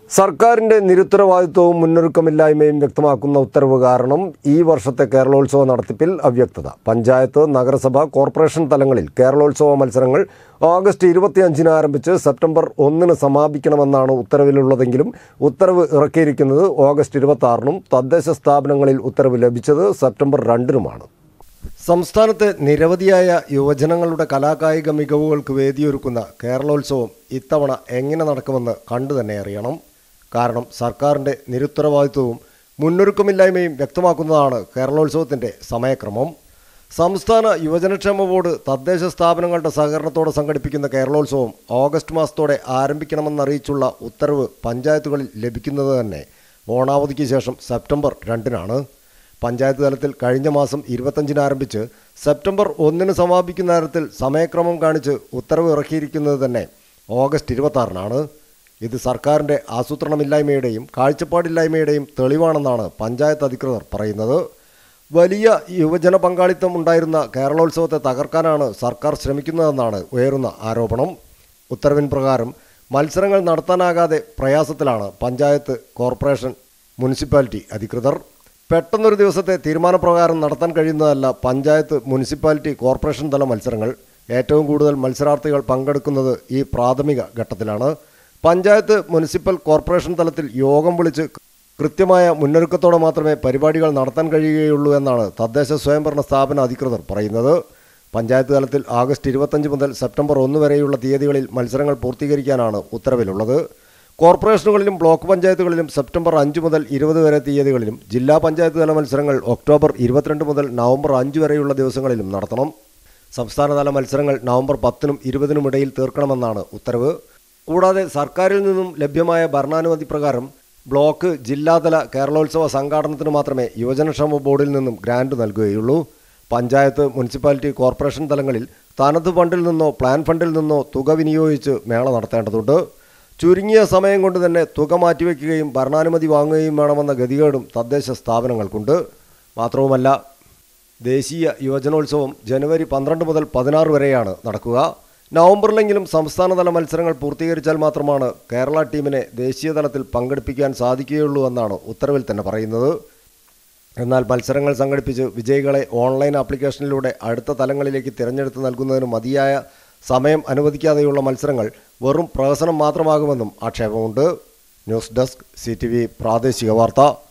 സർക്കാരിന്റെ നിരുത്തരവാദിത്വവും മുന്നൊരുക്കമില്ലായ്മയും വ്യക്തമാക്കുന്ന ഉത്തരവ് കാരണം ഈ വർഷത്തെ കേരളോത്സവ നടത്തിപ്പിൽ അവ്യക്തത പഞ്ചായത്ത് നഗരസഭ കോർപ്പറേഷൻ തലങ്ങളിൽ കേരളോത്സവ മത്സരങ്ങൾ ഓഗസ്റ്റ് ഇരുപത്തിയഞ്ചിന് ആരംഭിച്ച് സെപ്റ്റംബർ ഒന്നിന് സമാപിക്കണമെന്നാണ് ഉത്തരവിലുള്ളതെങ്കിലും ഉത്തരവ് ഇറക്കിയിരിക്കുന്നത് ഓഗസ്റ്റ് ഇരുപത്തി ആറിനും തദ്ദേശ സ്ഥാപനങ്ങളിൽ ഉത്തരവ് ലഭിച്ചത് സെപ്റ്റംബർ രണ്ടിനുമാണ് സംസ്ഥാനത്തെ നിരവധിയായ യുവജനങ്ങളുടെ കലാകായിക മികവുകൾക്ക് വേദിയൊരുക്കുന്ന കേരളോത്സവം ഇത്തവണ എങ്ങനെ നടക്കുമെന്ന് കണ്ടു തന്നെ അറിയണം കാരണം സർക്കാരിൻ്റെ നിരുത്തരവാദിത്വവും മുന്നൊരുക്കമില്ലായ്മയും വ്യക്തമാക്കുന്നതാണ് കേരളോത്സവത്തിൻ്റെ സമയക്രമം സംസ്ഥാന യുവജനക്ഷേമ ബോർഡ് തദ്ദേശ സ്ഥാപനങ്ങളുടെ സഹകരണത്തോടെ സംഘടിപ്പിക്കുന്ന കേരളോത്സവം ഓഗസ്റ്റ് മാസത്തോടെ ആരംഭിക്കണമെന്നറിയിച്ചുള്ള ഉത്തരവ് പഞ്ചായത്തുകളിൽ ലഭിക്കുന്നത് തന്നെ ഓണാവധിക്ക് ശേഷം സെപ്റ്റംബർ രണ്ടിനാണ് പഞ്ചായത്ത് തലത്തിൽ കഴിഞ്ഞ മാസം ഇരുപത്തഞ്ചിന് ആരംഭിച്ച് സെപ്റ്റംബർ ഒന്നിന് സമാപിക്കുന്ന തരത്തിൽ സമയക്രമം കാണിച്ച് ഉത്തരവ് ഇറക്കിയിരിക്കുന്നത് തന്നെ ഓഗസ്റ്റ് ഇരുപത്താറിനാണ് ഇത് സർക്കാരിൻ്റെ ആസൂത്രണമില്ലായ്മയുടെയും കാഴ്ചപ്പാടില്ലായ്മയുടെയും തെളിവാണെന്നാണ് പഞ്ചായത്ത് അധികൃതർ പറയുന്നത് വലിയ യുവജന പങ്കാളിത്തം ഉണ്ടായിരുന്ന കേരളോത്സവത്തെ തകർക്കാനാണ് സർക്കാർ ശ്രമിക്കുന്നതെന്നാണ് ഉയരുന്ന ആരോപണം ഉത്തരവിൻ പ്രകാരം മത്സരങ്ങൾ നടത്താനാകാതെ പ്രയാസത്തിലാണ് പഞ്ചായത്ത് കോർപ്പറേഷൻ മുനിസിപ്പാലിറ്റി അധികൃതർ പെട്ടെന്നൊരു ദിവസത്തെ തീരുമാനപ്രകാരം നടത്താൻ കഴിയുന്നതല്ല പഞ്ചായത്ത് മുനിസിപ്പാലിറ്റി കോർപ്പറേഷൻ തല മത്സരങ്ങൾ ഏറ്റവും കൂടുതൽ മത്സരാർത്ഥികൾ പങ്കെടുക്കുന്നത് ഈ പ്രാഥമിക ഘട്ടത്തിലാണ് പഞ്ചായത്ത് മുനിസിപ്പൽ കോർപ്പറേഷൻ തലത്തിൽ യോഗം വിളിച്ച് കൃത്യമായ മുന്നൊരുക്കത്തോടെ മാത്രമേ പരിപാടികൾ നടത്താൻ കഴിയുകയുള്ളൂ എന്നാണ് തദ്ദേശ സ്വയംഭരണ സ്ഥാപന അധികൃതർ പറയുന്നത് പഞ്ചായത്ത് തലത്തിൽ ആഗസ്റ്റ് ഇരുപത്തഞ്ച് മുതൽ സെപ്റ്റംബർ ഒന്ന് വരെയുള്ള തീയതികളിൽ മത്സരങ്ങൾ പൂർത്തീകരിക്കാനാണ് ഉത്തരവിലുള്ളത് കോർപ്പറേഷനുകളിലും ബ്ലോക്ക് പഞ്ചായത്തുകളിലും സെപ്റ്റംബർ അഞ്ച് മുതൽ ഇരുപത് വരെ തീയതികളിലും ജില്ലാ പഞ്ചായത്ത് തല മത്സരങ്ങൾ ഒക്ടോബർ ഇരുപത്തിരണ്ട് മുതൽ നവംബർ അഞ്ച് വരെയുള്ള ദിവസങ്ങളിലും നടത്തണം സംസ്ഥാനതല മത്സരങ്ങൾ നവംബർ പത്തിനും ഇരുപതിനും ഇടയിൽ തീർക്കണമെന്നാണ് ഉത്തരവ് കൂടാതെ സർക്കാരിൽ നിന്നും ലഭ്യമായ ഭരണാനുമതി പ്രകാരം ബ്ലോക്ക് ജില്ലാതല കേരളോത്സവ സംഘാടനത്തിന് മാത്രമേ യുവജനക്ഷേമ ബോർഡിൽ നിന്നും ഗ്രാന്റ് നൽകുകയുള്ളൂ പഞ്ചായത്ത് മുനിസിപ്പാലിറ്റി കോർപ്പറേഷൻ തലങ്ങളിൽ തനത് ഫണ്ടിൽ നിന്നോ പ്ലാൻ ഫണ്ടിൽ നിന്നോ തുക വിനിയോഗിച്ച് മേള നടത്തേണ്ടതുണ്ട് ചുരുങ്ങിയ സമയം കൊണ്ട് തന്നെ തുക മാറ്റിവെക്കുകയും ഭരണാനുമതി വാങ്ങുകയും വേണമെന്ന ഗതികേടും തദ്ദേശ സ്ഥാപനങ്ങൾക്കുണ്ട് മാത്രവുമല്ല ദേശീയ യുവജനോത്സവം ജനുവരി പന്ത്രണ്ട് മുതൽ പതിനാറ് വരെയാണ് നടക്കുക നവംബറിലെങ്കിലും സംസ്ഥാനതല മത്സരങ്ങൾ പൂർത്തീകരിച്ചാൽ മാത്രമാണ് കേരള ടീമിനെ ദേശീയ തലത്തിൽ പങ്കെടുപ്പിക്കാൻ സാധിക്കുകയുള്ളൂ എന്നാണ് ഉത്തരവിൽ തന്നെ പറയുന്നത് എന്നാൽ മത്സരങ്ങൾ സംഘടിപ്പിച്ച് വിജയികളെ ഓൺലൈൻ ആപ്ലിക്കേഷനിലൂടെ അടുത്ത തലങ്ങളിലേക്ക് തിരഞ്ഞെടുത്ത് നൽകുന്നതിന് മതിയായ സമയം അനുവദിക്കാതെയുള്ള മത്സരങ്ങൾ വെറും പ്രഹസനം മാത്രമാകുമെന്നും ആക്ഷേപമുണ്ട് ന്യൂസ് ഡെസ്ക് സി പ്രാദേശിക വാർത്ത